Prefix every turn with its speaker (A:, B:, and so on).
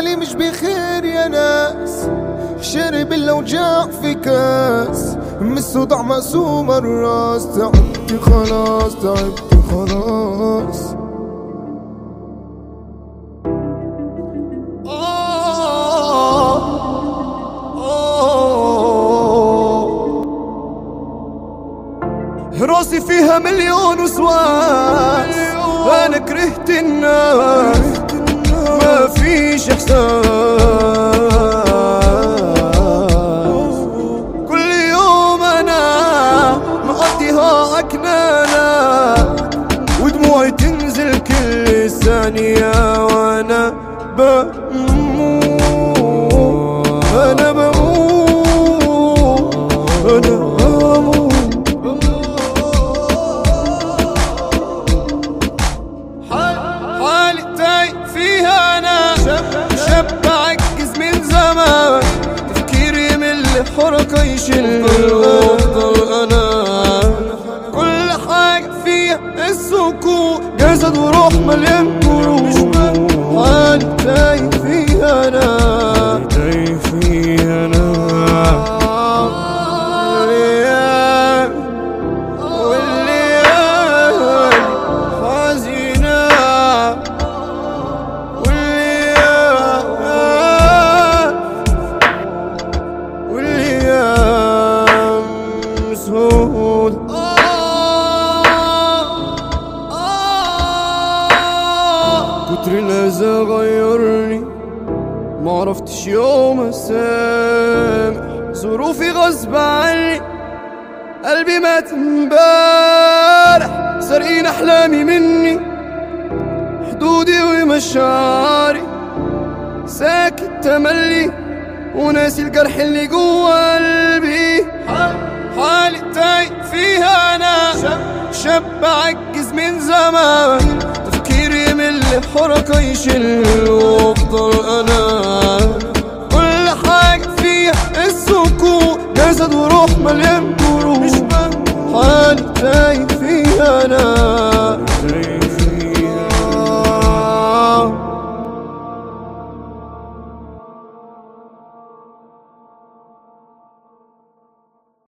A: حالي مش بخير يا ناس شرب الاوجاع في كاس من الصداع مقسوم الراس تعبت خلاص تعبت خلاص راسي فيها مليون وسواس انا كرهت الناس ما فيش احساس كل يوم انا مقضيها اكنانة ودموعي تنزل كل ثانية وانا بموت انا بموت انا بموت حالي تايه فيها انا شاب عجز من زمان تفكيري من الحركة يشل افضل انا كل حاجة فيها السكون جسد وروح مليان جروح حالي تايه فيها انا تايه فيها انا والليالي والليالي حزينة والليالي والأيام سهول كتر الأذى غيرني معرفتش يوم أسامح ظروفي غصب عني قلبي مات امبارح سارقين أحلامي مني حدودي ومشاعري ساكت تملي وناسي الجرح اللي جوا قلبي حالي تايه فيها انا شاب عجز من زمان تفكيري من الحركة يشل وافضل انا كل حاجة فيها السكون جسد وروح مليان